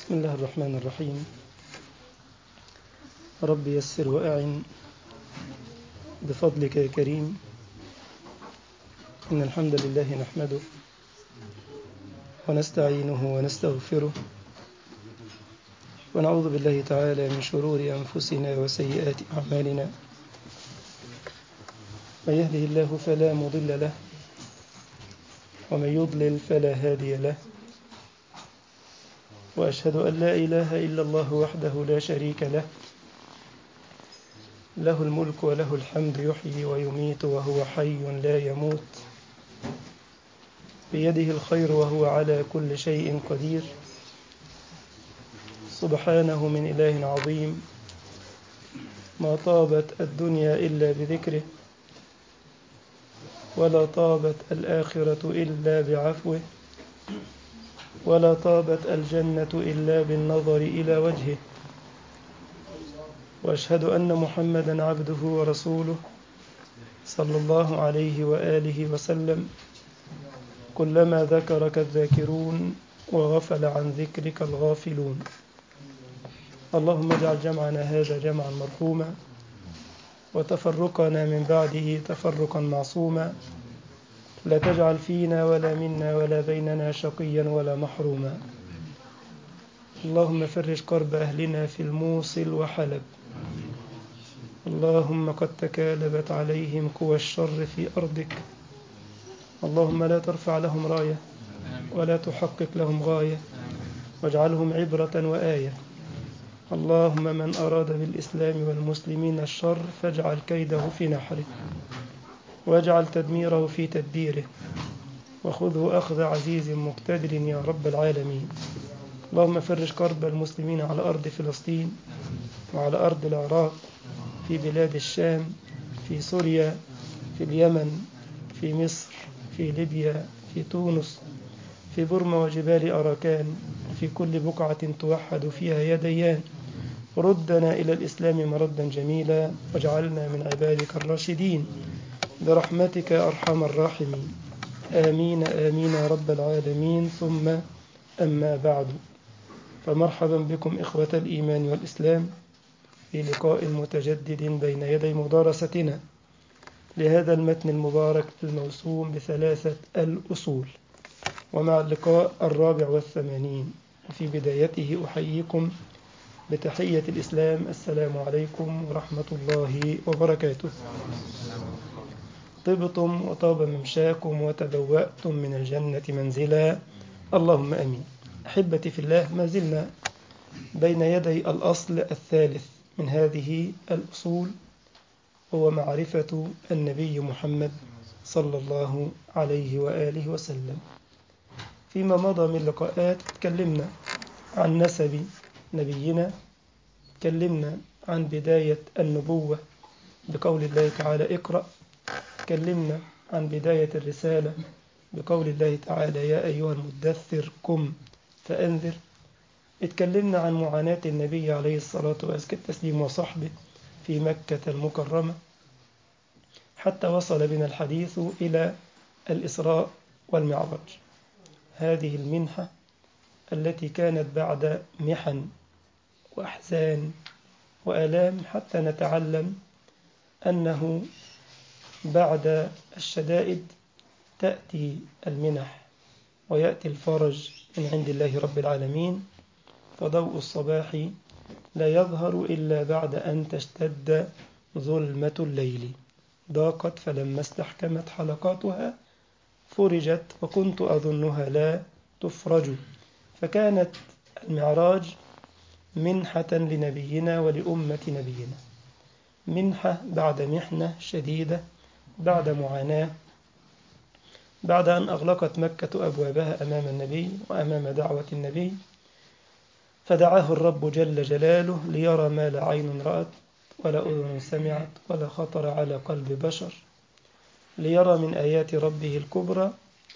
بسم الله الرحمن الرحيم رب يسر وأعن بفضلك يا كريم إن الحمد لله نحمده ونستعينه ونستغفره ونعوذ بالله تعالى من شرور أنفسنا وسيئات أعمالنا من يهده الله فلا مضل له ومن يضلل فلا هادي له وأشهد أن لا إله إلا الله وحده لا شريك له له الملك وله الحمد يحيي ويميت وهو حي لا يموت بيده الخير وهو على كل شيء قدير سبحانه من إله عظيم ما طابت الدنيا إلا بذكره ولا طابت الآخرة إلا بعفوه ولا طابت الجنة إلا بالنظر إلى وجهه وأشهد أن محمدا عبده ورسوله صلى الله عليه وآله وسلم كلما ذكرك الذاكرون وغفل عن ذكرك الغافلون اللهم اجعل جمعنا هذا جمعا مرحوما وتفرقنا من بعده تفرقا معصوما لا تجعل فينا ولا منا ولا بيننا شقيا ولا محروما اللهم فرج كرب أهلنا في الموصل وحلب اللهم قد تكالبت عليهم قوى الشر في أرضك اللهم لا ترفع لهم راية ولا تحقق لهم غاية واجعلهم عبرة وآية اللهم من أراد بالإسلام والمسلمين الشر فاجعل كيده في نحره واجعل تدميره في تدبيره وخذه أخذ عزيز مقتدر يا رب العالمين اللهم فرج كرب المسلمين على أرض فلسطين وعلى أرض العراق في بلاد الشام في سوريا في اليمن في مصر في ليبيا في تونس في برما وجبال أراكان في كل بقعة توحد فيها يا ديان ردنا إلى الإسلام مردا جميلا واجعلنا من عبادك الراشدين برحمتك يا أرحم الراحمين آمين آمين يا رب العالمين ثم أما بعد فمرحبا بكم إخوة الإيمان والإسلام في لقاء متجدد بين يدي مدارستنا لهذا المتن المبارك الموسوم بثلاثة الأصول ومع اللقاء الرابع والثمانين وفي بدايته أحييكم بتحية الإسلام السلام عليكم ورحمة الله وبركاته طبتم وطاب ممشاكم وتبوأتم من الجنة منزلا اللهم أمين أحبتي في الله ما زلنا بين يدي الأصل الثالث من هذه الأصول هو معرفة النبي محمد صلى الله عليه وآله وسلم فيما مضى من لقاءات تكلمنا عن نسب نبينا تكلمنا عن بداية النبوة بقول الله تعالى اقرأ تكلمنا عن بداية الرسالة بقول الله تعالى يا أيها المدثر قم فأنذر اتكلمنا عن معاناة النبي عليه الصلاة والسلام وصحبه في مكة المكرمة حتى وصل بنا الحديث إلى الإسراء والمعراج هذه المنحة التي كانت بعد محن وأحزان وآلام حتى نتعلم أنه بعد الشدائد تأتي المنح ويأتي الفرج من عند الله رب العالمين فضوء الصباح لا يظهر إلا بعد أن تشتد ظلمة الليل ضاقت فلما استحكمت حلقاتها فرجت وكنت أظنها لا تفرج فكانت المعراج منحة لنبينا ولأمة نبينا منحة بعد محنة شديدة بعد معاناة بعد أن أغلقت مكة أبوابها أمام النبي وأمام دعوة النبي فدعاه الرب جل جلاله ليرى ما لا عين رأت ولا أذن سمعت ولا خطر على قلب بشر ليرى من آيات ربه الكبرى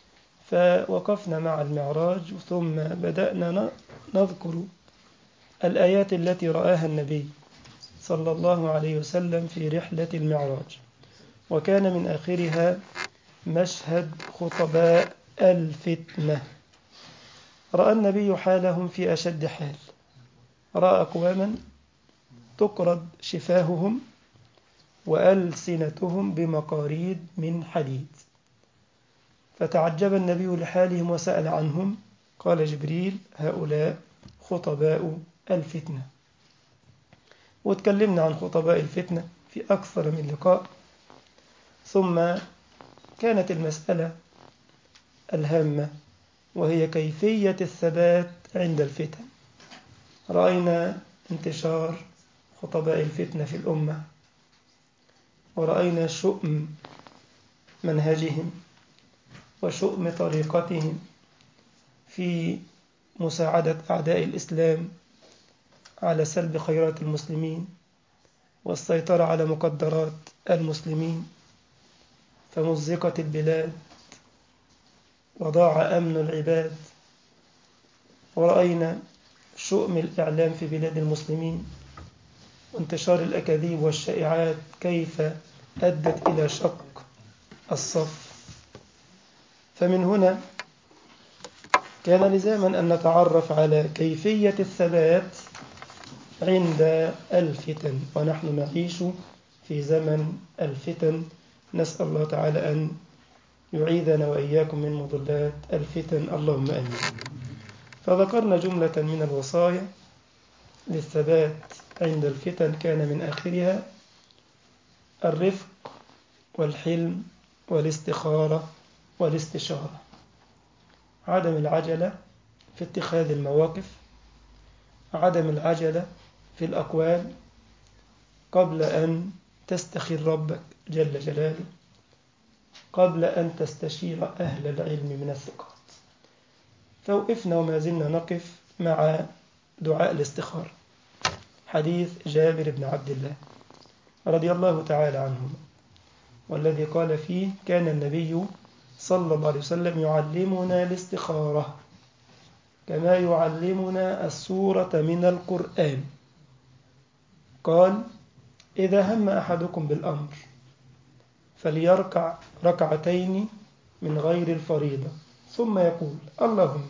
فوقفنا مع المعراج ثم بدأنا نذكر الآيات التي رآها النبي صلى الله عليه وسلم في رحلة المعراج وكان من آخرها مشهد خطباء الفتنة رأى النبي حالهم في أشد حال رأى أقواما تقرض شفاههم وألسنتهم بمقاريد من حديد فتعجب النبي لحالهم وسأل عنهم قال جبريل هؤلاء خطباء الفتنة وتكلمنا عن خطباء الفتنة في أكثر من لقاء ثم كانت المسألة الهامة وهي كيفية الثبات عند الفتن رأينا انتشار خطباء الفتنة في الأمة ورأينا شؤم منهجهم وشؤم طريقتهم في مساعدة أعداء الإسلام على سلب خيرات المسلمين والسيطرة على مقدرات المسلمين فمزقت البلاد وضاع أمن العباد ورأينا شؤم الإعلام في بلاد المسلمين وانتشار الأكاذيب والشائعات كيف أدت إلى شق الصف فمن هنا كان لزاما أن نتعرف على كيفية الثبات عند الفتن ونحن نعيش في زمن الفتن نسأل الله تعالى أن يعيذنا وإياكم من مضلات الفتن اللهم آمين فذكرنا جملة من الوصايا للثبات عند الفتن كان من آخرها الرفق والحلم والاستخارة والاستشارة عدم العجلة في اتخاذ المواقف عدم العجلة في الأقوال قبل أن تستخير ربك جل جلاله قبل أن تستشير أهل العلم من الثقات فوقفنا وما زلنا نقف مع دعاء الاستخارة حديث جابر بن عبد الله رضي الله تعالى عنهما والذي قال فيه كان النبي صلى الله عليه وسلم يعلمنا الاستخارة كما يعلمنا السورة من القرآن قال إذا هم أحدكم بالأمر فليركع ركعتين من غير الفريضة ثم يقول اللهم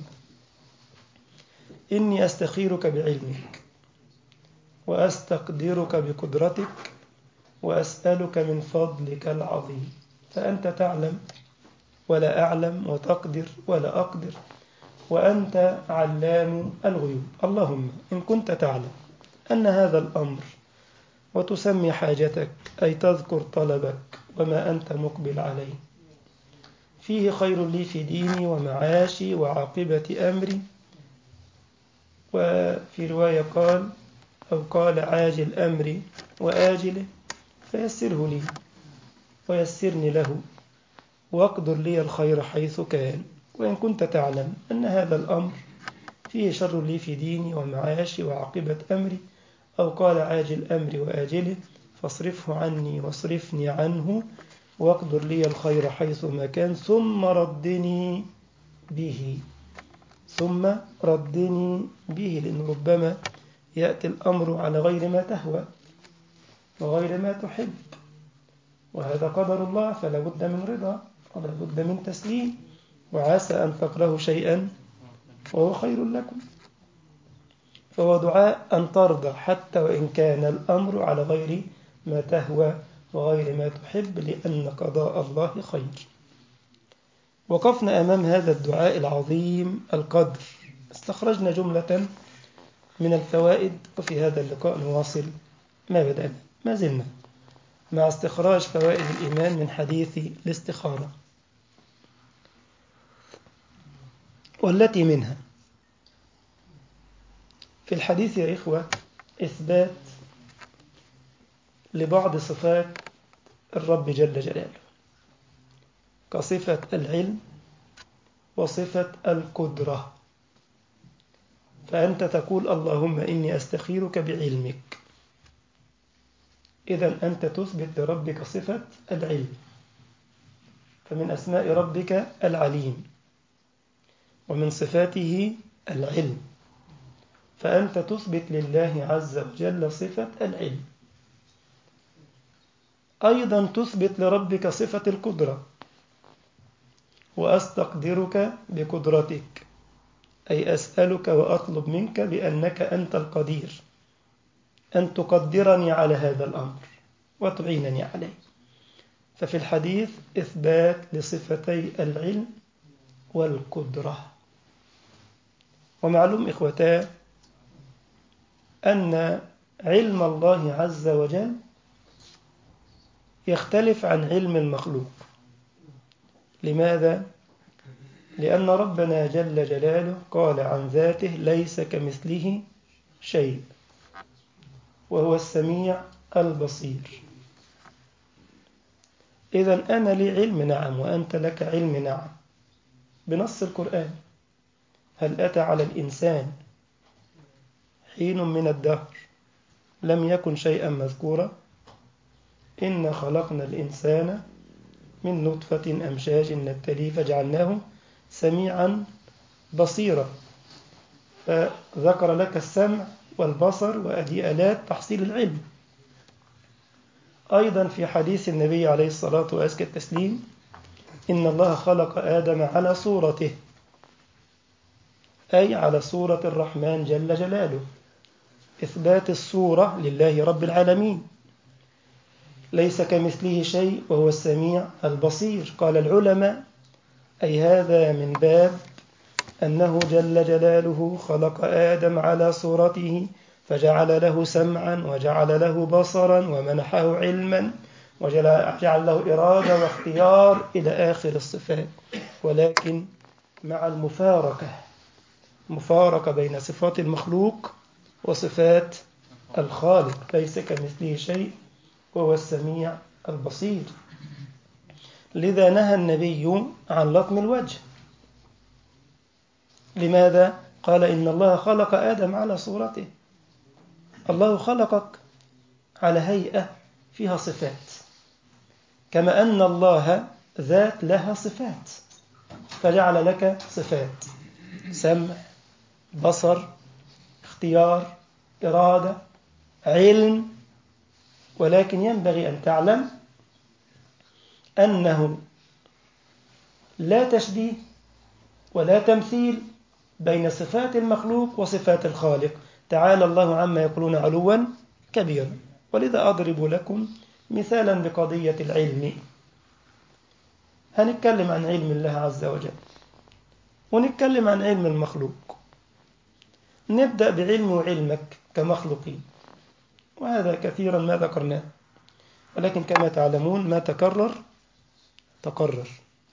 إني أستخيرك بعلمك وأستقدرك بقدرتك وأسألك من فضلك العظيم فأنت تعلم ولا أعلم وتقدر ولا أقدر وأنت علام الغيوب اللهم إن كنت تعلم أن هذا الأمر وتسمي حاجتك أي تذكر طلبك وما أنت مقبل عليه فيه خير لي في ديني ومعاشي وعاقبة أمري وفي رواية قال أو قال عاجل أمري وآجله فيسره لي ويسرني له واقدر لي الخير حيث كان وإن كنت تعلم أن هذا الأمر فيه شر لي في ديني ومعاشي وعاقبة أمري أو قال عاجل أمري وآجله فاصرفه عني واصرفني عنه واقدر لي الخير حيث ما كان ثم ردني به ثم ردني به لأن ربما يأتي الأمر على غير ما تهوى وغير ما تحب وهذا قدر الله فلا بد من رضا ولا بد من تسليم وعسى أن تكرهوا شيئا وهو خير لكم فهو دعاء أن ترضى حتى وإن كان الأمر على غير ما تهوى وغير ما تحب لأن قضاء الله خير وقفنا أمام هذا الدعاء العظيم القدر استخرجنا جملة من الفوائد وفي هذا اللقاء نواصل ما بدأنا ما زلنا مع استخراج فوائد الإيمان من حديث الاستخارة والتي منها في الحديث يا إخوة إثبات لبعض صفات الرب جل جلاله كصفة العلم وصفة القدرة فأنت تقول اللهم إني أستخيرك بعلمك إذا أنت تثبت لربك صفة العلم فمن أسماء ربك العليم ومن صفاته العلم فأنت تثبت لله عز وجل صفة العلم أيضا تثبت لربك صفة القدرة وأستقدرك بقدرتك أي أسألك وأطلب منك بأنك أنت القدير أن تقدرني على هذا الأمر وتعينني عليه ففي الحديث إثبات لصفتي العلم والقدرة ومعلوم إخوتا أن علم الله عز وجل يختلف عن علم المخلوق لماذا؟ لأن ربنا جل جلاله قال عن ذاته ليس كمثله شيء وهو السميع البصير إذا أنا لي علم نعم وأنت لك علم نعم بنص القرآن هل أتى على الإنسان حين من الدهر لم يكن شيئا مذكورا إن خلقنا الإنسان من نطفة أمشاج نبتليه فجعلناه سميعا بصيرا فذكر لك السمع والبصر وأدي آلات تحصيل العلم أيضا في حديث النبي عليه الصلاة وأزكى التسليم إن الله خلق آدم على صورته أي على صورة الرحمن جل جلاله إثبات الصورة لله رب العالمين ليس كمثله شيء وهو السميع البصير قال العلماء أي هذا من باب أنه جل جلاله خلق آدم على صورته فجعل له سمعا وجعل له بصرا ومنحه علما وجعل له إرادة واختيار إلى آخر الصفات ولكن مع المفارقة مفارقة بين صفات المخلوق وصفات الخالق ليس كمثله شيء وهو السميع البصير لذا نهى النبي عن لطم الوجه لماذا؟ قال إن الله خلق آدم على صورته الله خلقك على هيئة فيها صفات كما أن الله ذات لها صفات فجعل لك صفات سمع بصر اختيار إرادة علم ولكن ينبغي أن تعلم أنه لا تشبيه ولا تمثيل بين صفات المخلوق وصفات الخالق تعالى الله عما يقولون علوا كبيرا ولذا أضرب لكم مثالا بقضية العلم هنتكلم عن علم الله عز وجل ونتكلم عن علم المخلوق نبدأ بعلم وعلمك كمخلوقين وهذا كثيرا ما ذكرناه ولكن كما تعلمون ما تكرر تقرر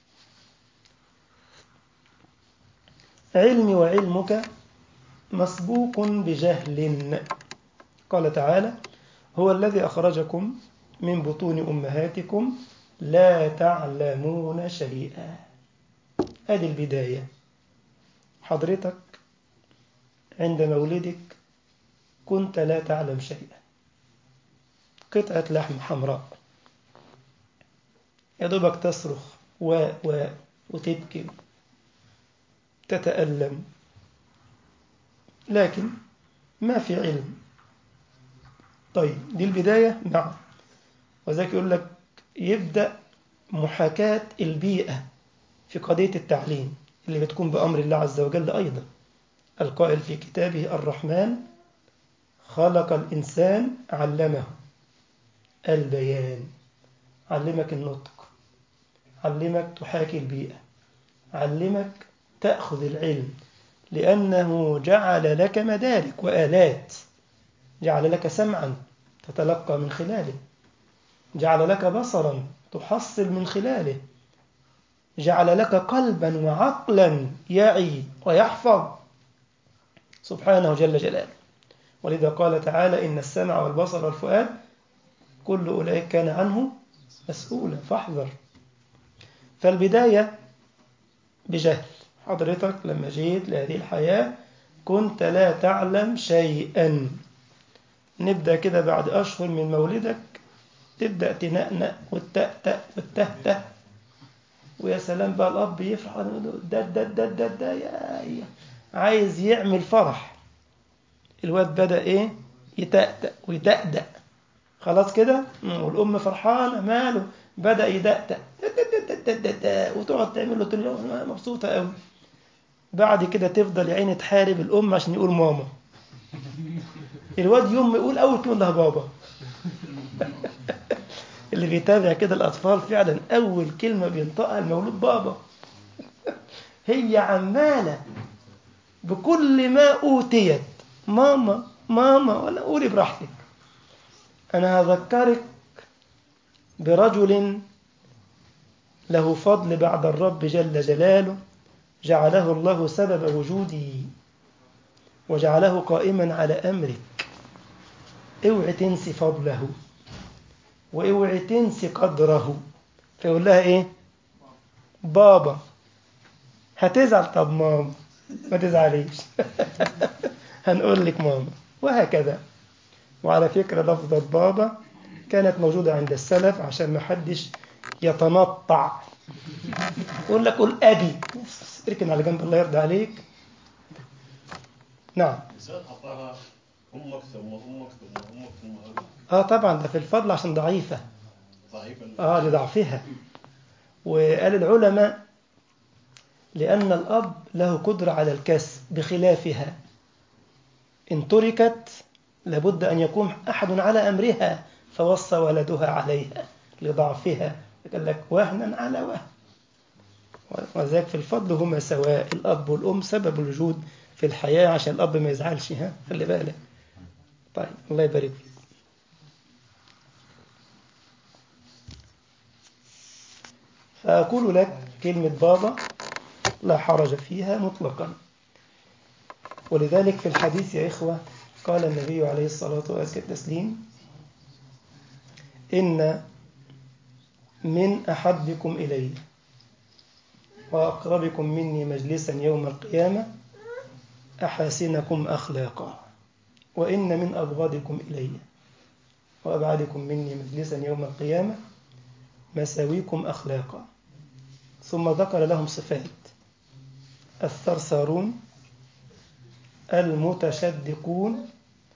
علمي وعلمك مسبوق بجهل قال تعالى هو الذي أخرجكم من بطون أمهاتكم لا تعلمون شيئا هذه البداية حضرتك عند مولدك كنت لا تعلم شيئا قطعة لحم حمراء يا دوبك تصرخ و و وتبكي تتألم لكن ما في علم طيب دي البداية نعم وذلك يقول لك يبدأ محاكاة البيئة في قضية التعليم اللي بتكون بأمر الله عز وجل أيضا القائل في كتابه الرحمن خلق الإنسان علمه البيان علمك النطق علمك تحاكي البيئة علمك تأخذ العلم لأنه جعل لك مدارك وآلات جعل لك سمعا تتلقى من خلاله جعل لك بصرا تحصل من خلاله جعل لك قلبا وعقلا يعي ويحفظ سبحانه جل جلاله ولذا قال تعالى إن السمع والبصر والفؤاد كل أولئك كان عنه مسؤولا فاحذر فالبداية بجهل حضرتك لما جيت لهذه الحياة كنت لا تعلم شيئا نبدأ كده بعد أشهر من مولدك تبدأ تنقنق والتأتأ والتهته ويا سلام بقى الأب يفرح ده ده ده ده ده يا عايز يعمل فرح الواد بدأ إيه يتأتأ ويدأدأ خلاص كده والأم فرحانة ماله بدأ يدأدأ وتقعد تعمل له تقول له مبسوطة قوي بعد كده تفضل يا عيني تحارب الأم عشان يقول ماما الواد يوم ما يقول أول كلمة لها بابا اللي بيتابع كده الأطفال فعلا أول كلمة بينطقها المولود بابا هي عمالة بكل ما أوتيت ماما ماما ولا قولي براحتك أنا هذكرك برجل له فضل بعد الرب جل جلاله جعله الله سبب وجودي وجعله قائما على أمرك اوعي تنسي فضله واوعي تنسي قدره فيقول لها ايه بابا هتزعل طب ماما ما تزعليش هنقول لك ماما وهكذا وعلى فكرة لفظة بابا كانت موجودة عند السلف عشان ما حدش يتنطع يقول لك قول أبي اركن على جنب الله يرضى عليك نعم ازاي تحطها امك ثم امك ثم امك ثم ابوك اه طبعا ده في الفضل عشان ضعيفة ضعيفا اه لضعفها وقال العلماء لأن الأب له قدرة على الكسب بخلافها إن تركت لابد أن يكون أحد على أمرها فوصى ولدها عليها لضعفها قال لك وهنا على وهن وذلك في الفضل هما سواء الأب والأم سبب الوجود في الحياة عشان الأب ما يزعلش ها خلي بالك طيب الله يبارك فيك فأقول لك كلمة بابا لا حرج فيها مطلقا ولذلك في الحديث يا إخوة قال النبي عليه الصلاة والتسليم إن من أحبكم إلي وأقربكم مني مجلسا يوم القيامة أحاسنكم أخلاقا وإن من أبغضكم إلي وأبعدكم مني مجلسا يوم القيامة مساويكم أخلاقا ثم ذكر لهم صفات الثرثارون المتشدقون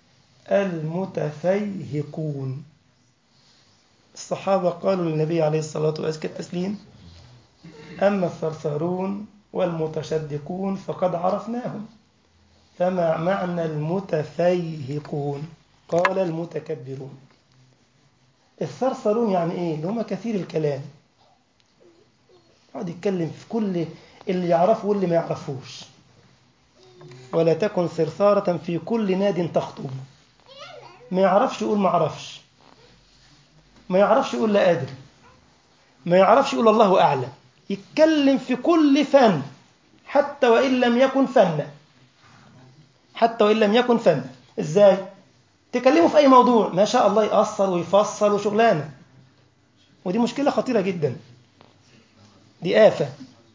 المتفيهقون الصحابة قالوا للنبي عليه الصلاة والتسليم أما الثرثارون والمتشدقون فقد عرفناهم فما معنى المتفيهقون قال المتكبرون الثرثرون يعني ايه اللي هم كثير الكلام يقعد يتكلم في كل اللي يعرفه واللي ما يعرفوش ولا تكن ثرثارة في كل ناد تخطب ما يعرفش يقول ما اعرفش ما يعرفش يقول لا أدري ما يعرفش يقول الله أعلم يتكلم في كل فن حتى وإن لم يكن فنا حتى وإن لم يكن فنا إزاي؟ تكلمه في أي موضوع ما شاء الله يأثر ويفصل وشغلانة ودي مشكلة خطيرة جدا دي آفة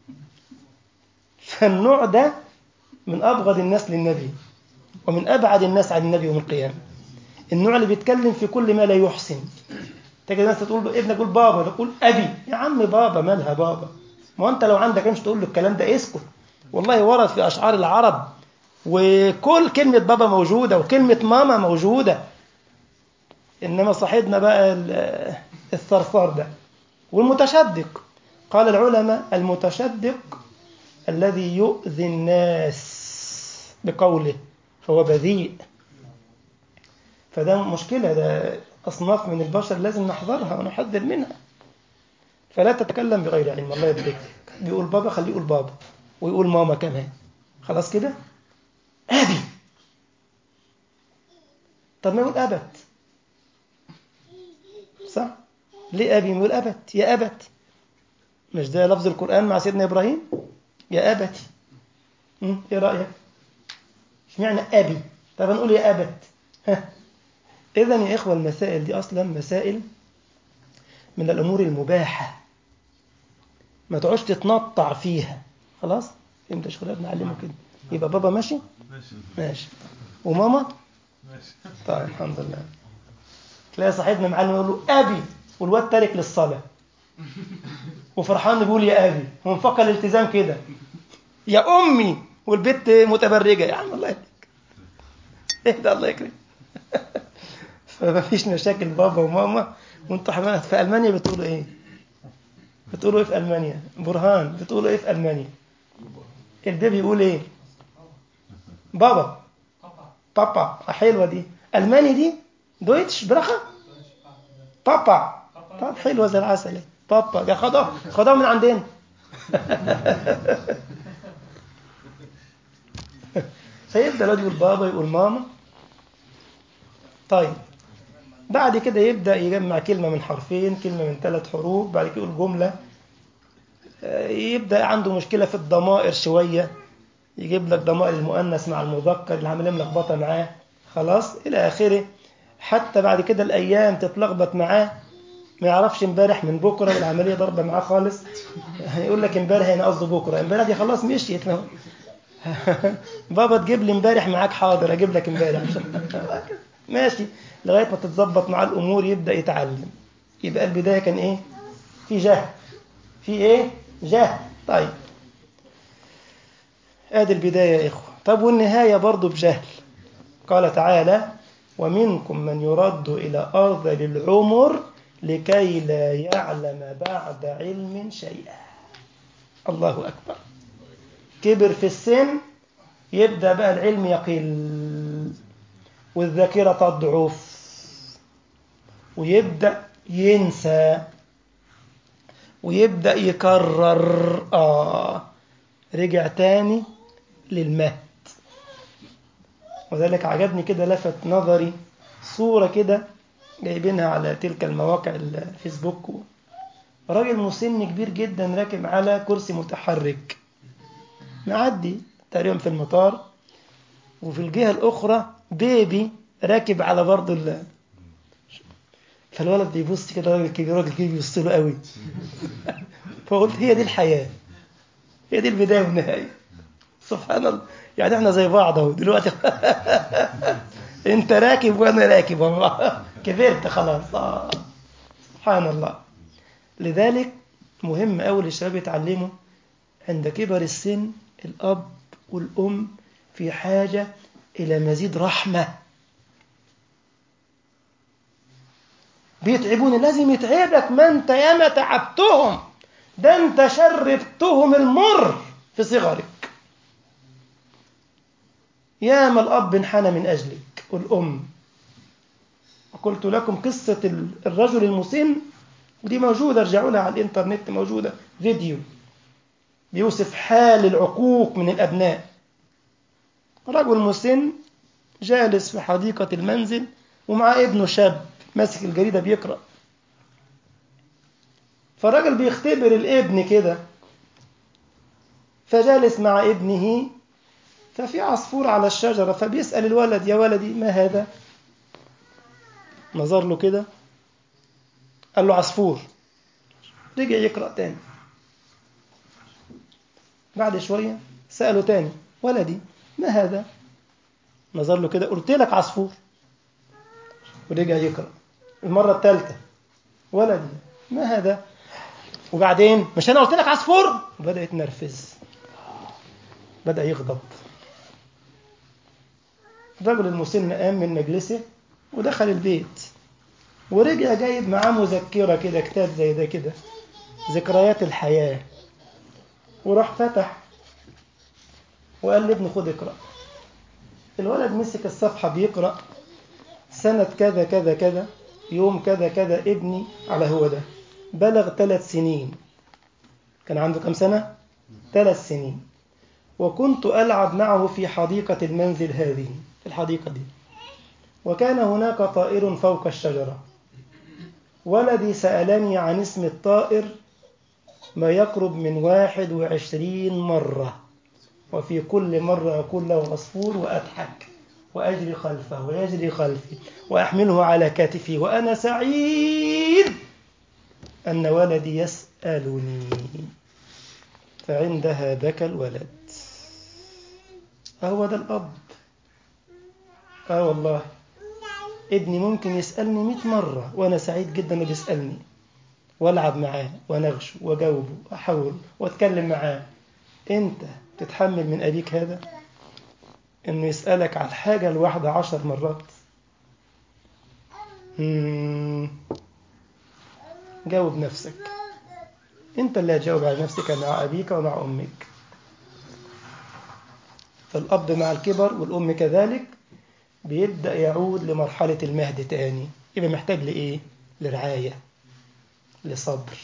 فالنوع ده من أبغض الناس للنبي ومن أبعد الناس عن النبي يوم القيامة النوع اللي بيتكلم في كل ما لا يحسن تجد الناس تقول ابنك يقول بابا تقول أبي يا عم بابا مالها بابا ما أنت لو عندك مش تقول له الكلام ده اسكت والله ورد في أشعار العرب وكل كلمة بابا موجودة وكلمة ماما موجودة إنما صاحبنا بقى الثرثار ده والمتشدق قال العلماء المتشدق الذي يؤذي الناس بقوله فهو بذيء فده مشكلة ده أصناف من البشر لازم نحذرها ونحذر منها فلا تتكلم بغير علم الله يبارك بيقول بابا خليه يقول بابا ويقول ماما كمان خلاص كده أبي طب ما يقول أبت صح ليه أبي يقول أبت يا أبت مش ده لفظ القرآن مع سيدنا إبراهيم يا أبت إيه رأيك اشمعنى أبي طب نقول يا أبت ها إذا يا إخوة المسائل دي أصلا مسائل من الأمور المباحة ما تقعدش تتنطع فيها خلاص فهمت يا شباب نعلمه كده يبقى بابا ماشي ماشي ماشي وماما ماشي طيب الحمد لله تلاقي صاحبنا معلم يقول له أبي والواد تارك للصلاة وفرحان بيقول يا أبي ومفكر الالتزام كده يا أمي والبنت متبرجة يا عم الله يهديك اهدى الله يكرم فما فيش مشاكل بابا وماما وانتوا حمامات في ألمانيا بتقولوا إيه؟ بتقولوا إيه في ألمانيا؟ برهان بتقولوا إيه في ألمانيا؟ البيبي يقول ايه بابا بابا حلوة دي ألماني دي دويتش برخة بابا طب حلوة زي العسل بابا ده خدها خدها من عندنا فيبدأ الواد يقول بابا يقول ماما طيب بعد كده يبدأ يجمع كلمة من حرفين كلمة من ثلاث حروف بعد كده يقول جملة آه، يبدأ عنده مشكلة في الضمائر شوية يجيب لك ضمائر المؤنث مع المذكر اللي عاملين ملخبطة معاه خلاص إلى آخره حتى بعد كده الأيام تتلخبط معاه ما يعرفش امبارح من بكرة والعملية ضربة معاه خالص هيقول لك امبارح أنا قصده بكرة امبارح دي خلاص مشيت بابا تجيب لي امبارح معاك حاضر اجيب لك امبارح ماشي لغايه ما تتظبط مع الامور يبدا يتعلم يبقى البدايه كان ايه في جهل في ايه جهل طيب ادي البدايه يا اخوه طب والنهايه برضه بجهل قال تعالى ومنكم من يرد الى ارض العمر لكي لا يعلم بعد علم شيئا الله اكبر كبر في السن يبدأ بقى العلم يقل والذاكرة تضعف ويبدأ ينسى ويبدأ يكرر آه رجع تاني للمهد وذلك عجبني كده لفت نظري صورة كده جايبينها على تلك المواقع الفيسبوك راجل مسن كبير جدا راكب على كرسي متحرك معدي تقريبا في المطار وفي الجهة الأخرى بيبي راكب على برضه ال فالولد بيبص كده راجل كبير راجل كبير بيبص له قوي فقلت هي دي الحياة هي دي البداية والنهاية سبحان الله يعني احنا زي بعض اهو دلوقتي انت راكب وانا راكب والله كبرت خلاص آه. سبحان الله لذلك مهم قوي للشباب يتعلموا عند كبر السن الأب والأم في حاجة إلى مزيد رحمة بيتعبون لازم يتعبك ما انت ياما تعبتهم ده انت شربتهم المر في صغرك ياما الأب انحنى من أجلك والأم قلت لكم قصة الرجل المسن ودي موجودة ارجعوا لها على الإنترنت موجودة فيديو بيوصف حال العقوق من الأبناء رجل مسن جالس في حديقة المنزل ومع ابنه شاب ماسك الجريدة بيقرأ فالراجل بيختبر الابن كده فجالس مع ابنه ففي عصفور على الشجرة فبيسأل الولد يا ولدي ما هذا نظر له كده قال له عصفور رجع يقرأ تاني بعد شوية سأله تاني ولدي ما هذا نظر له كده قلت لك عصفور ورجع يقرأ المرة الثالثة ولدي ما هذا وبعدين مش أنا قلت لك عصفور بدأ يتنرفز بدأ يغضب الرجل المسن قام من مجلسه ودخل البيت ورجع جايب معاه مذكرة كده كتاب زي ده كده ذكريات الحياة وراح فتح وقال لابنه خد اقرأ الولد مسك الصفحة بيقرأ سنة كذا كذا كذا يوم كذا كذا ابني على هو ده بلغ ثلاث سنين كان عنده كم سنة؟ ثلاث سنين وكنت ألعب معه في حديقة المنزل هذه الحديقة دي وكان هناك طائر فوق الشجرة ولدي سألني عن اسم الطائر ما يقرب من واحد وعشرين مرة وفي كل مرة أقول له عصفور وأضحك وأجري خلفه ويجري خلفي وأحمله على كتفي وأنا سعيد أن ولدي يسألني فعندها بكى الولد أهو ده الأب آه والله ابني ممكن يسألني مئة مرة وأنا سعيد جدا إنه بيسألني والعب معاه ونغشه واجاوبه واحاول واتكلم معاه انت تتحمل من ابيك هذا انه يسالك على الحاجه الواحده عشر مرات مم. جاوب نفسك انت اللي هتجاوب على نفسك مع ابيك ومع امك فالأب مع الكبر والأم كذلك بيبدأ يعود لمرحلة المهد تاني يبقى محتاج لإيه؟ لرعاية لصبر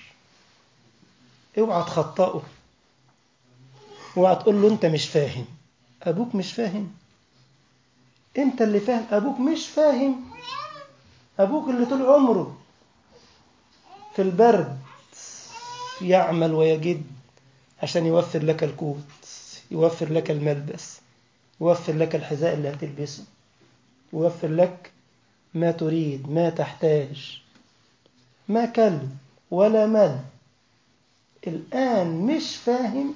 اوعى تخطئه اوعى تقول له انت مش فاهم ابوك مش فاهم انت اللي فاهم ابوك مش فاهم ابوك اللي طول عمره في البرد يعمل ويجد عشان يوفر لك القوت يوفر لك الملبس يوفر لك الحذاء اللي هتلبسه يوفر لك ما تريد ما تحتاج ما كل ولا مل الآن مش فاهم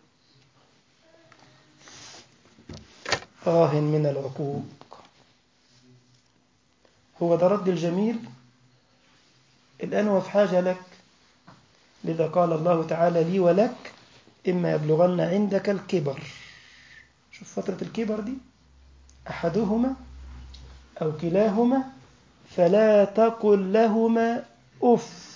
آه من العقوق هو ده رد الجميل الآن هو في حاجة لك لذا قال الله تعالى لي ولك إما يبلغن عندك الكبر شوف فترة الكبر دي أحدهما أو كلاهما فلا تقل لهما أف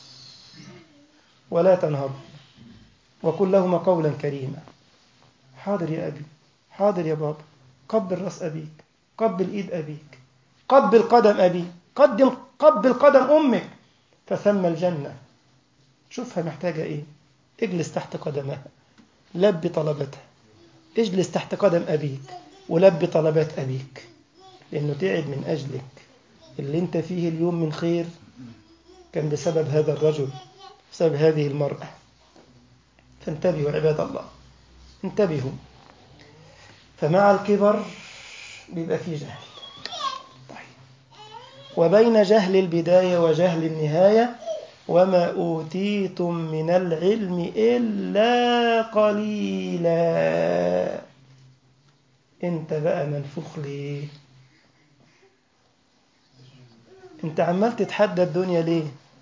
ولا تنهر وقل لهما قولا كريما حاضر يا أبي حاضر يا بابا قبل رأس أبيك قبل إيد أبيك قبل قدم أبيك قدم قبل قدم أمك فثم الجنة شوفها محتاجة إيه اجلس تحت قدمها لبي طلبتها اجلس تحت قدم أبيك ولبي طلبات أبيك لأنه تعب من أجلك اللي انت فيه اليوم من خير كان بسبب هذا الرجل بسبب هذه المرأة فانتبهوا عباد الله انتبهوا فمع الكبر بيبقى فيه جهل طيب. وبين جهل البداية وجهل النهاية وما أوتيتم من العلم إلا قليلا انت بقى منفوخ ليه انت عمال تتحدى الدنيا ليه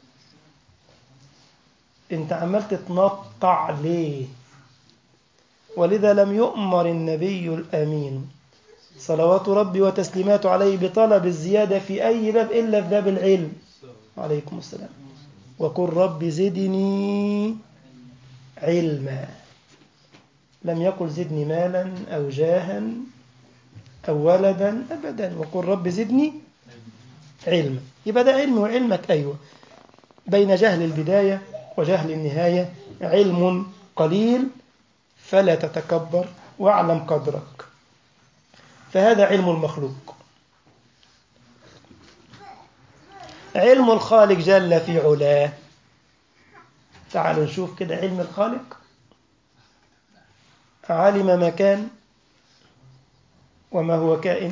انت عمال تتنطع ليه ولذا لم يؤمر النبي الامين صلوات ربي وتسليماته عليه بطلب الزياده في اي باب الا في باب العلم عليكم السلام وقل رب زدني علما لم يقل زدني مالا او جاها او ولدا ابدا وقل رب زدني علما يبقى ده علم وعلمك أيوة بين جهل البداية وجهل النهاية علم قليل فلا تتكبر واعلم قدرك فهذا علم المخلوق علم الخالق جل في علاه تعالوا نشوف كده علم الخالق علم ما كان وما هو كائن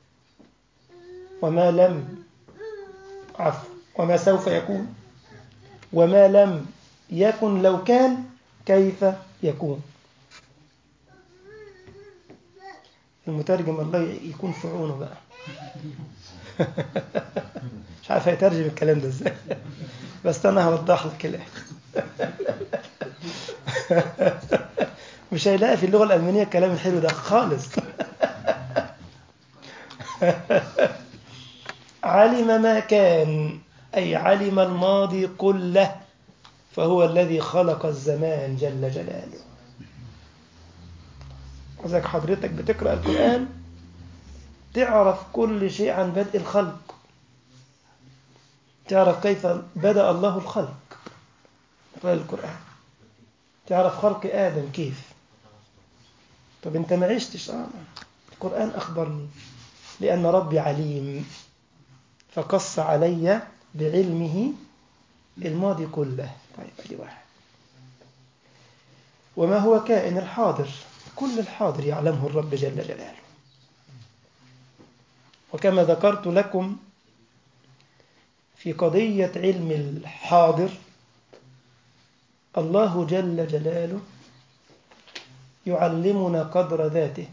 وما لم عفوا وما سوف يكون وما لم يكن لو كان كيف يكون المترجم الله يكون في عونه بقى مش عارف هيترجم الكلام ده ازاي بس انا هوضح لك الكلام مش هيلاقي في اللغه الالمانيه الكلام الحلو ده خالص علم ما كان أي علم الماضي كله فهو الذي خلق الزمان جل جلاله وذلك حضرتك بتقرأ القرآن تعرف كل شيء عن بدء الخلق تعرف كيف بدأ الله الخلق في القرآن تعرف خلق آدم كيف طب انت ما عشتش آه. القرآن أخبرني لأن ربي عليم فقص علي بعلمه الماضي كله طيب ادي واحد وما هو كائن الحاضر كل الحاضر يعلمه الرب جل جلاله وكما ذكرت لكم في قضية علم الحاضر الله جل جلاله يعلمنا قدر ذاته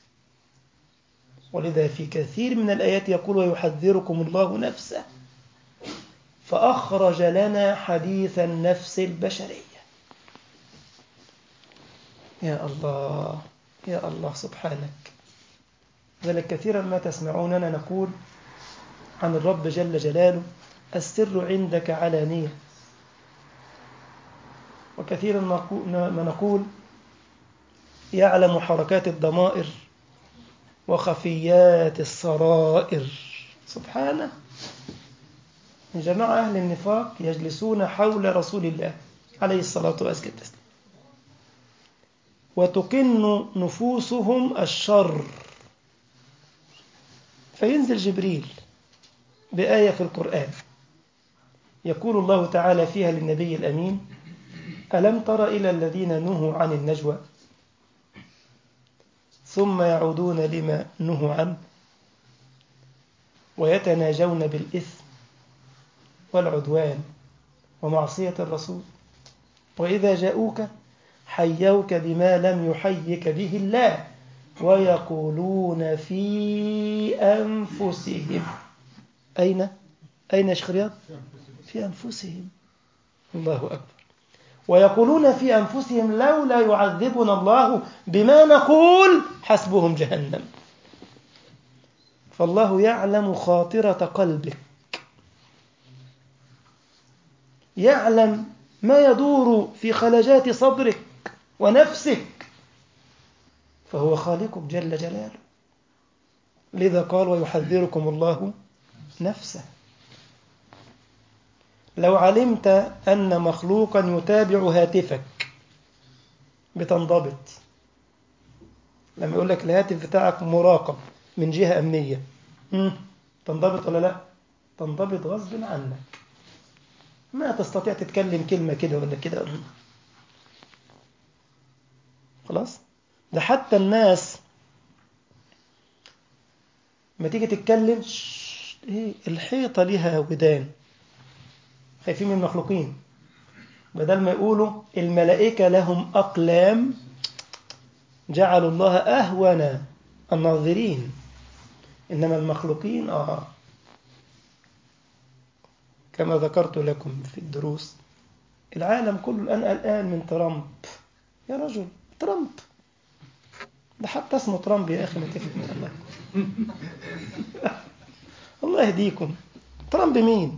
ولذا في كثير من الآيات يقول ويحذركم الله نفسه فأخرج لنا حديث النفس البشرية يا الله يا الله سبحانك ذلك كثيرا ما تسمعوننا نقول عن الرب جل جلاله السر عندك علانية وكثيرا ما نقول يعلم حركات الضمائر وخفيات السرائر سبحانه جماعة أهل النفاق يجلسون حول رسول الله عليه الصلاة والسلام وتكن نفوسهم الشر فينزل جبريل بآية في القرآن يقول الله تعالى فيها للنبي الأمين ألم تر إلى الذين نهوا عن النجوى ثم يعودون لما نهوا عنه ويتناجون بالإثم والعدوان ومعصية الرسول وإذا جاءوك حيوك بما لم يحيك به الله ويقولون في أنفسهم أين؟ أين يا شيخ رياض؟ في أنفسهم الله أكبر ويقولون في أنفسهم لولا يعذبنا الله بما نقول حسبهم جهنم فالله يعلم خاطرة قلبك يعلم ما يدور في خلجات صدرك ونفسك فهو خالقك جل جلاله لذا قال ويحذركم الله نفسه لو علمت أن مخلوقا يتابع هاتفك بتنضبط لما يقول لك الهاتف بتاعك مراقب من جهة أمنية مم. تنضبط ولا لا تنضبط غصب عنك ما تستطيع تتكلم كلمة كده ولا كده خلاص ده حتى الناس ما تيجي تتكلم شش، ايه الحيطة ليها ودان خايفين من المخلوقين بدل ما يقولوا الملائكة لهم أقلام جعلوا الله أهون الناظرين إنما المخلوقين آه كما ذكرت لكم في الدروس العالم كله الآن قلقان من ترامب يا رجل ترامب ده حتى اسمه ترامب يا أخي ما تفهم من الله الله يهديكم ترامب مين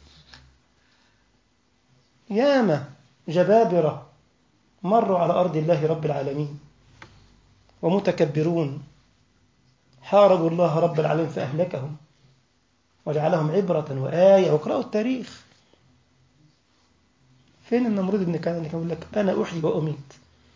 ياما جبابرة مروا على أرض الله رب العالمين ومتكبرون حاربوا الله رب العالمين فأهلكهم وجعلهم عبرة وآية واقرأوا التاريخ فين النمرود بن كنعان اللي كان يقول لك أنا أحيي وأميت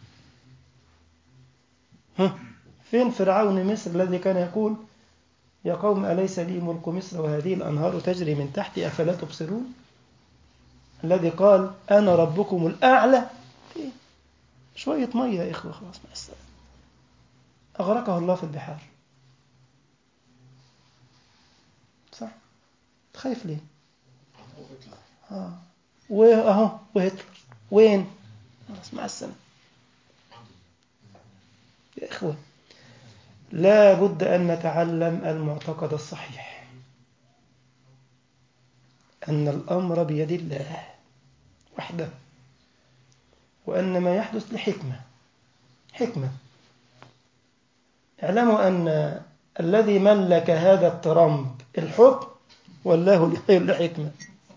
ها فين فرعون مصر الذي كان يقول يا قوم أليس لي ملك مصر وهذه الأنهار تجري من تحتي أفلا تبصرون الذي قال أنا ربكم الأعلى إيه؟ شوية مية يا إخوة خلاص مع السلامة أغرقه الله في البحار صح خايف ليه آه. وأهو وهتلر وين خلاص مع السلامة يا إخوة لا بد أن نتعلم المعتقد الصحيح أن الأمر بيد الله وحده وأن ما يحدث لحكمة حكمة اعلموا أن الذي ملك هذا الترامب الحكم والله لحكمة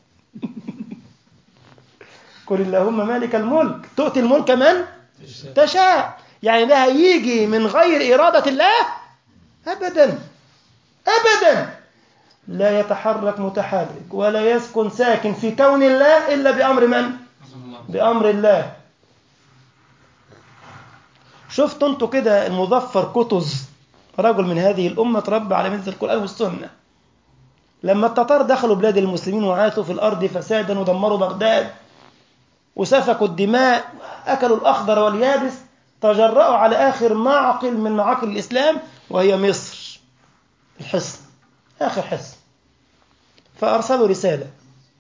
قل اللهم مالك الملك تؤتي الملك من تشاء يعني ده هيجي من غير إرادة الله أبدا أبدا لا يتحرك متحرك ولا يسكن ساكن في كون الله إلا بأمر من؟ بأمر الله شفتوا انتوا كده المظفر قطز رجل من هذه الأمة تربى على مثل القرآن والسنة لما التتار دخلوا بلاد المسلمين وعاثوا في الأرض فسادا ودمروا بغداد وسفكوا الدماء أكلوا الأخضر واليابس تجرأوا على آخر معقل من معاقل الإسلام وهي مصر الحصن آخر حصن فأرسلوا رسالة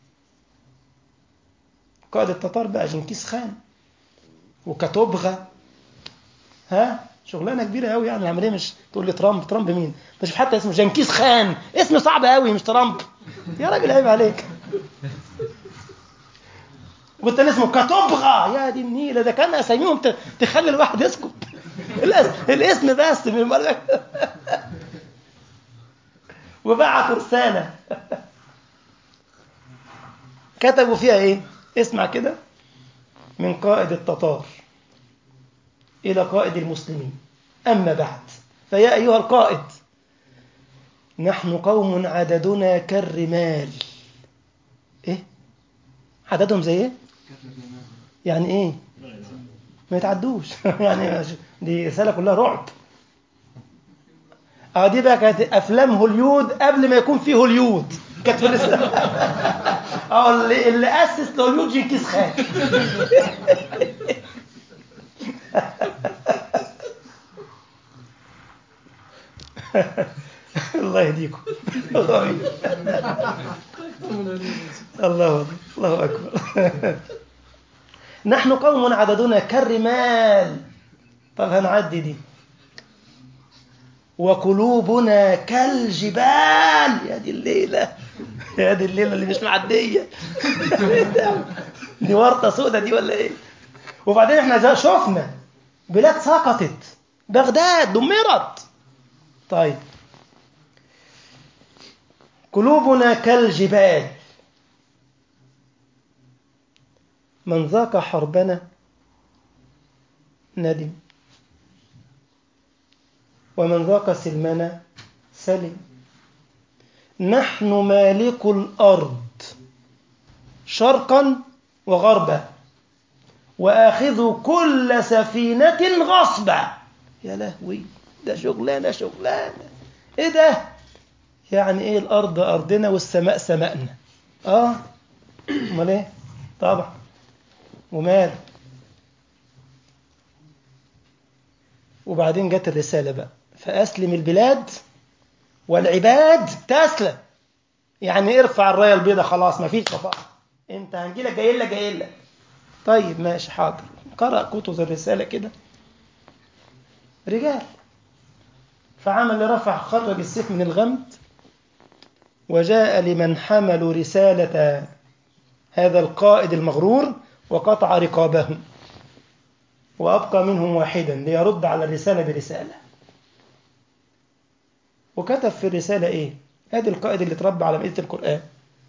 قائد التتار بقى جنكيز خان وكتوبغا ها شغلانه كبيره قوي يعني العمليه مش تقول لي ترامب ترامب مين مش حتى اسمه جنكيز خان اسم صعب قوي مش ترامب يا راجل عيب عليك والتاني اسمه كاتوبغا يا دي النيله ده كان اساميهم تخلي الواحد يسكت الاسم بس من وبعتوا رساله كتبوا فيها ايه اسمع كده من قائد التتار إلى قائد المسلمين أما بعد فيا أيها القائد نحن قوم عددنا كالرمال إيه عددهم زي إيه يعني إيه ما يتعدوش يعني دي رسالة كلها رعب اه دي بقى كانت افلام هوليود قبل ما يكون في هوليود كانت في الرسالة اه اللي, اللي اسس لهوليود جنكيز خان الله يهديكم الله الله اكبر نحن قوم عددنا كالرمال طب هنعدي دي وقلوبنا كالجبال يا دي الليلة يا دي الليلة اللي مش معدية دي ورطة سودة دي ولا ايه وبعدين احنا شفنا بلاد سقطت بغداد دمرت طيب قلوبنا كالجبال من ذاق حربنا ندم ومن ذاق سلمنا سلم نحن مالك الأرض شرقا وغربا وآخذ كل سفينة غصبا يا لهوي ده شغلانة شغلانة ايه ده يعني ايه الأرض أرضنا والسماء سمائنا اه امال ايه طبعا ومال وبعدين جت الرسالة بقى فأسلم البلاد والعباد تسلم يعني ارفع الراية البيضاء خلاص ما فيش صفاء انت هنجيلك جاي لك جاي لك طيب ماشي حاضر قرأ كتب الرسالة كده رجال فعمل اللي رفع خرج السيف من الغمد وجاء لمن حملوا رسالة هذا القائد المغرور وقطع رقابهم وأبقى منهم واحدا ليرد على الرسالة برسالة وكتب في الرسالة إيه هذا القائد اللي تربى على مئة القرآن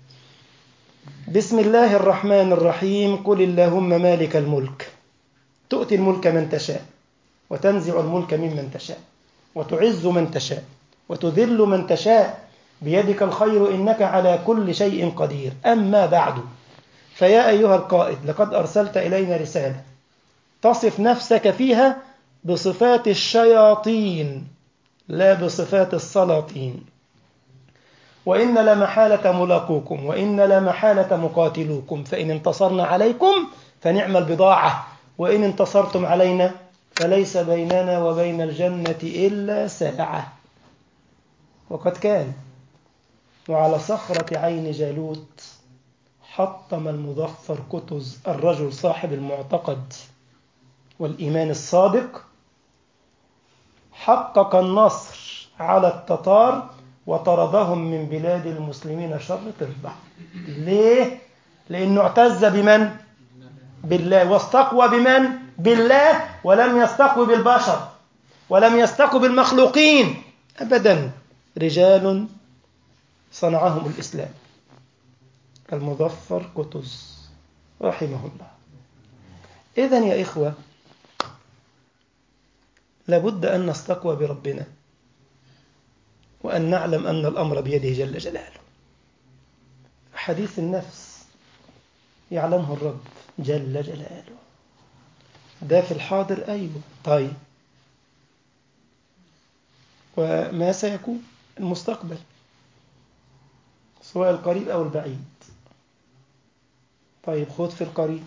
بسم الله الرحمن الرحيم قل اللهم مالك الملك تؤتي الملك من تشاء وتنزع الملك ممن تشاء وتعز من تشاء وتذل من تشاء بيدك الخير إنك على كل شيء قدير أما بعد فيا أيها القائد لقد أرسلت إلينا رسالة تصف نفسك فيها بصفات الشياطين لا بصفات السلاطين وإن لمحالة ملاقوكم وإن لمحالة مقاتلوكم فإن انتصرنا عليكم فنعم البضاعة وإن انتصرتم علينا فليس بيننا وبين الجنة إلا ساعة وقد كان وعلى صخرة عين جالوت حطم المظفر كتز الرجل صاحب المعتقد والإيمان الصادق حقق النصر على التتار وطردهم من بلاد المسلمين شر تربع ليه؟ لأنه اعتز بمن؟ بالله واستقوى بمن؟ بالله ولم يستقوي بالبشر ولم يستقوي بالمخلوقين أبدا رجال صنعهم الإسلام المظفر قطز رحمه الله إذا يا إخوة لابد أن نستقوى بربنا وأن نعلم أن الأمر بيده جل جلاله حديث النفس يعلمه الرب جل جلاله ده في الحاضر أيوه طيب وما سيكون المستقبل سواء القريب أو البعيد طيب خذ في القريب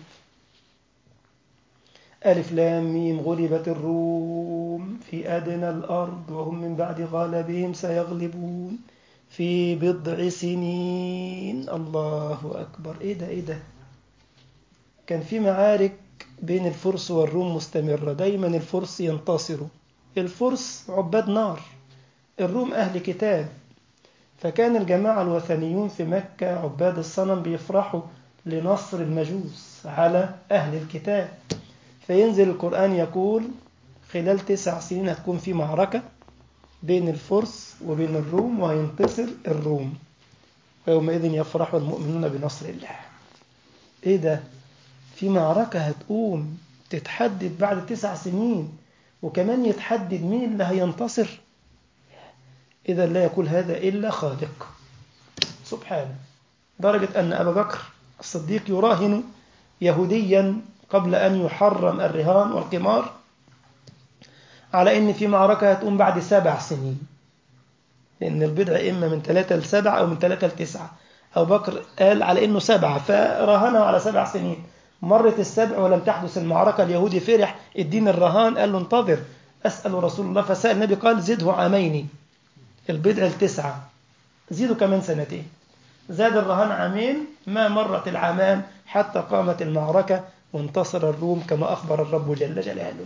ألف لام ميم غلبت الروم في أدنى الأرض وهم من بعد غلبهم سيغلبون في بضع سنين الله أكبر إيه ده إيه ده كان في معارك بين الفرس والروم مستمرة دايما الفرس ينتصروا الفرس عباد نار الروم أهل كتاب فكان الجماعة الوثنيون في مكة عباد الصنم بيفرحوا لنصر المجوس على أهل الكتاب فينزل القرآن يقول خلال تسع سنين هتكون في معركة بين الفرس وبين الروم وهينتصر الروم ويومئذ يفرح المؤمنون بنصر الله ايه ده في معركة هتقوم تتحدد بعد تسع سنين وكمان يتحدد مين اللي هينتصر إذا لا يقول هذا إلا خالق سبحانه درجة أن أبا بكر الصديق يراهن يهوديا قبل أن يحرم الرهان والقمار على أن في معركة هتقوم بعد سبع سنين لأن البضع إما من ثلاثة لسبع أو من ثلاثة لتسعة أبو بكر قال على أنه سبعة فراهنه على سبع سنين مرت السبع ولم تحدث المعركة اليهودي فرح الدين الرهان قال له انتظر أسأل رسول الله فسأل النبي قال زده عامين البضع التسعة زيدوا كمان سنتين زاد الرهان عامين ما مرت العامان حتى قامت المعركة وانتصر الروم كما أخبر الرب جل جلاله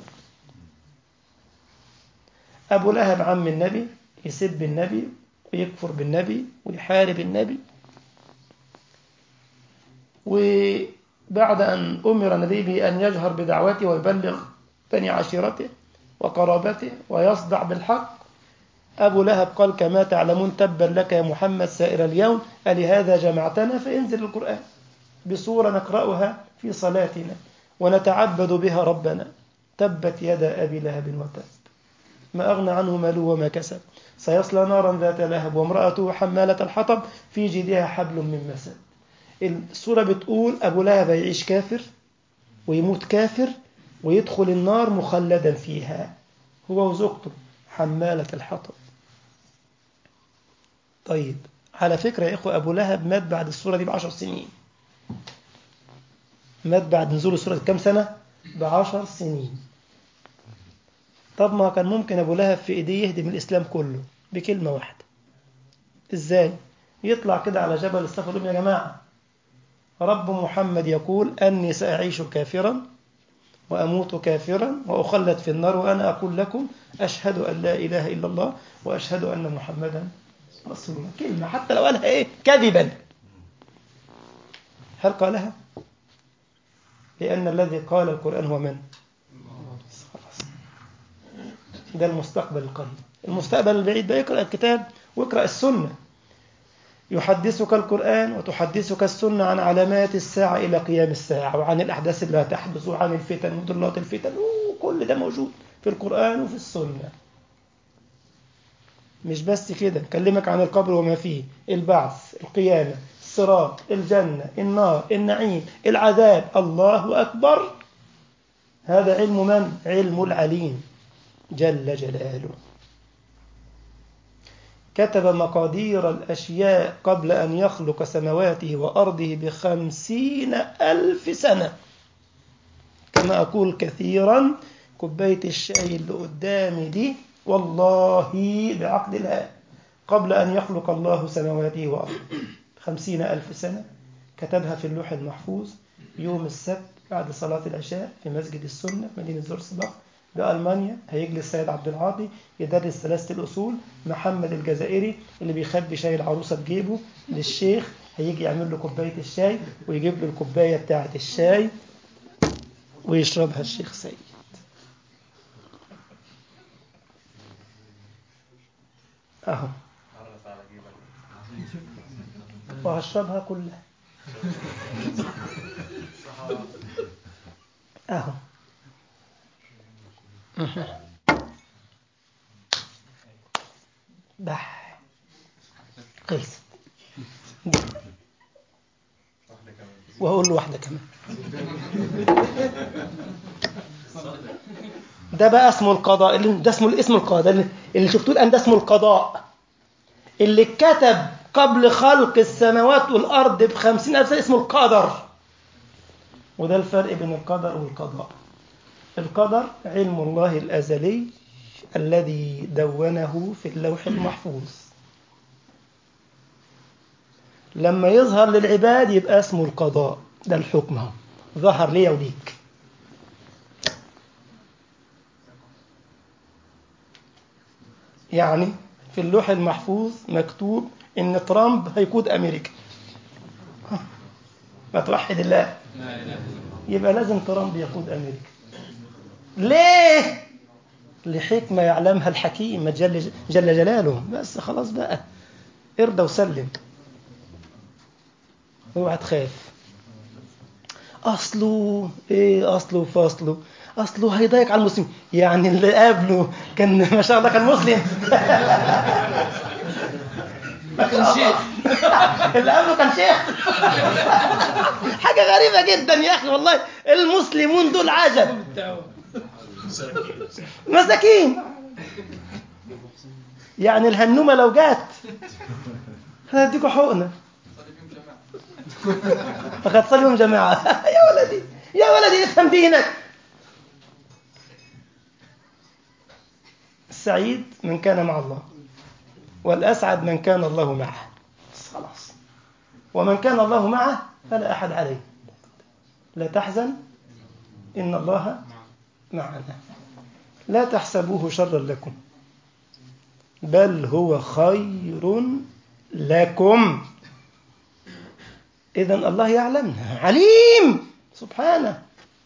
أبو لهب عم النبي يسب النبي ويكفر بالنبي ويحارب النبي وبعد أن أمر النبي بأن يجهر بدعوته ويبلغ بني عشيرته وقرابته ويصدع بالحق أبو لهب قال كما تعلمون تبا لك يا محمد سائر اليوم ألهذا جمعتنا فانزل القرآن بصورة نقرأها في صلاتنا ونتعبد بها ربنا تبت يدا أبي لهب وتب ما أغنى عنه ماله وما كسب سيصلى نارا ذات لهب وامرأته حمالة الحطب في جيدها حبل من مسد السورة بتقول أبو لهب يعيش كافر ويموت كافر ويدخل النار مخلدا فيها هو وزوجته حمالة الحطب طيب على فكرة يا إخوة أبو لهب مات بعد السورة دي بعشر سنين مات بعد نزول السورة كم سنة؟ بعشر سنين طب ما كان ممكن أبو لهب في إيديه يهدم الإسلام كله بكلمة واحدة إزاي؟ يطلع كده على جبل الصفا يقول يا جماعة رب محمد يقول أني سأعيش كافرا وأموت كافرا وأخلد في النار وأنا أقول لكم أشهد أن لا إله إلا الله وأشهد أن محمدا رسول الله كلمة حتى لو قالها إيه كذبا هل قالها لأن الذي قال القرآن هو من خلاص ده المستقبل القريب المستقبل البعيد بقى يقرأ الكتاب ويقرأ السنة يحدثك القرآن وتحدثك السنة عن علامات الساعة إلى قيام الساعة وعن الأحداث اللي هتحدث وعن الفتن ومضلات الفتن وكل ده موجود في القرآن وفي السنة مش بس كده كلمك عن القبر وما فيه البعث القيامة الصراط الجنة النار النعيم العذاب الله أكبر هذا علم من؟ علم العليم جل جلاله كتب مقادير الأشياء قبل أن يخلق سمواته وأرضه بخمسين ألف سنة كما أقول كثيرا كوباية الشاي اللي قدامي دي والله بعقد الله قبل أن يخلق الله سمواته وأرضه خمسين ألف سنة كتبها في اللوح المحفوظ يوم السبت بعد صلاة العشاء في مسجد السنة في مدينة زورسباخ بألمانيا هيجلس السيد عبد العاطي يدرس ثلاثة الأصول محمد الجزائري اللي بيخبي شاي العروسة بجيبه للشيخ هيجي يعمل له كوباية الشاي ويجيب له الكوباية بتاعة الشاي ويشربها الشيخ سيد أهو وهشربها كلها أهو بح قيس وهقول له واحدة كمان ده بقى اسمه القضاء اللي ده اسمه اسم القضاء اللي, اللي شفتوه الآن ده اسمه القضاء اللي كتب قبل خلق السماوات والأرض بخمسين ألف سنة اسمه القدر وده الفرق بين القدر والقضاء القدر علم الله الأزلي الذي دونه في اللوح المحفوظ لما يظهر للعباد يبقى اسمه القضاء ده الحكم اهو ظهر لي وليك يعني في اللوح المحفوظ مكتوب ان ترامب هيقود امريكا ما توحد الله يبقى لازم ترامب يقود امريكا ليه لحكمة يعلمها الحكيم جل, جل جلاله بس خلاص بقى ارضى وسلم اوعى تخاف اصله ايه اصله وفاصله اصله هيضايق على المسلم يعني اللي قابله كان ما شاء الله كان مسلم كان شيخ اللي قبله كان شيخ حاجة غريبة جدا يا أخي والله المسلمون دول عجب مساكين يعني الهنومة لو جات هنديكوا حقنة فقد صليهم جماعة يا ولدي يا ولدي افهم دينك السعيد من كان مع الله والأسعد من كان الله معه بس خلاص ومن كان الله معه فلا أحد عليه لا تحزن إن الله معنا لا تحسبوه شرا لكم بل هو خير لكم إذا الله يعلمنا عليم سبحانه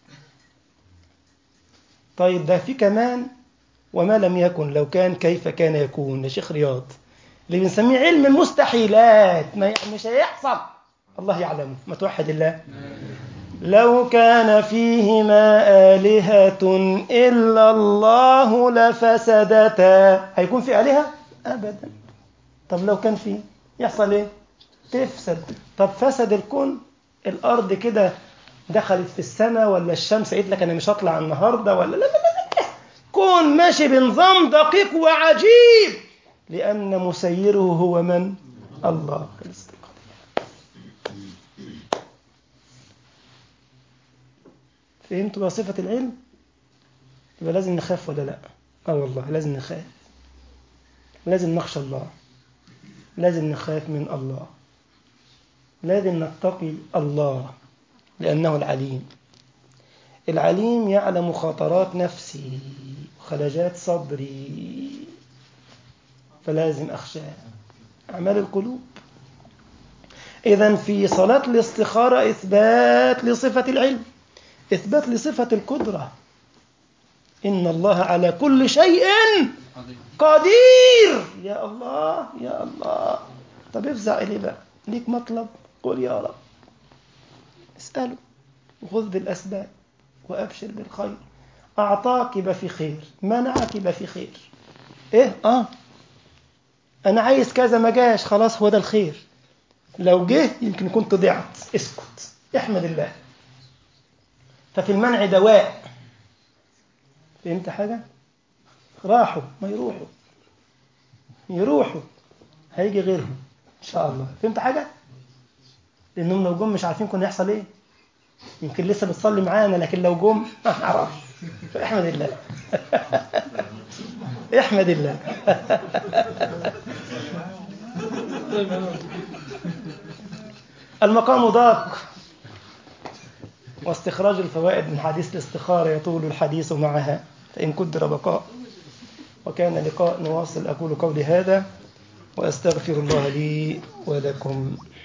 طيب ده في كمان وما لم يكن لو كان كيف كان يكون يا شيخ رياض اللي بنسميه علم المستحيلات ما يعني مش هيحصل الله يعلمه ما توحد الله لو كان فيهما آلهة إلا الله لفسدتا هيكون في آلهة أبدا طب لو كان في يحصل إيه تفسد طب فسد الكون الأرض كده دخلت في السماء ولا الشمس قالت لك أنا مش هطلع النهاردة ولا لا لا لا, لا. كون ماشي بنظام دقيق وعجيب لأن مسيره هو من؟ الله فهمتوا بقى صفة العلم؟ يبقى لازم نخاف ولا لا؟ اه والله لازم نخاف لازم نخشى الله لازم نخاف من الله لازم نتقي الله لأنه العليم العليم يعلم خطرات نفسي وخلجات صدري فلازم أخشاه أعمال القلوب إذا في صلاة الاستخارة إثبات لصفة العلم إثبات لصفة القدرة إن الله على كل شيء قدير يا الله يا الله طب افزع إليه بقى ليك مطلب قل يا رب اسأله وخذ بالأسباب وأبشر بالخير أعطاك يبقى في خير منعك يبقى في خير إيه آه أنا عايز كذا ما جاش خلاص هو ده الخير لو جه يمكن كنت ضعت اسكت احمد الله ففي المنع دواء فهمت حاجة؟ راحوا ما يروحوا يروحوا هيجي غيرهم إن شاء الله فهمت حاجة؟ لأنهم لو جم مش عارفين كنا يحصل إيه يمكن لسه بتصلي معانا لكن لو جم ما نعرفش فاحمد الله احمد الله المقام ضاق واستخراج الفوائد من حديث الاستخارة يطول الحديث معها فإن قدر بقاء وكان لقاء نواصل أقول قولي هذا وأستغفر الله لي ولكم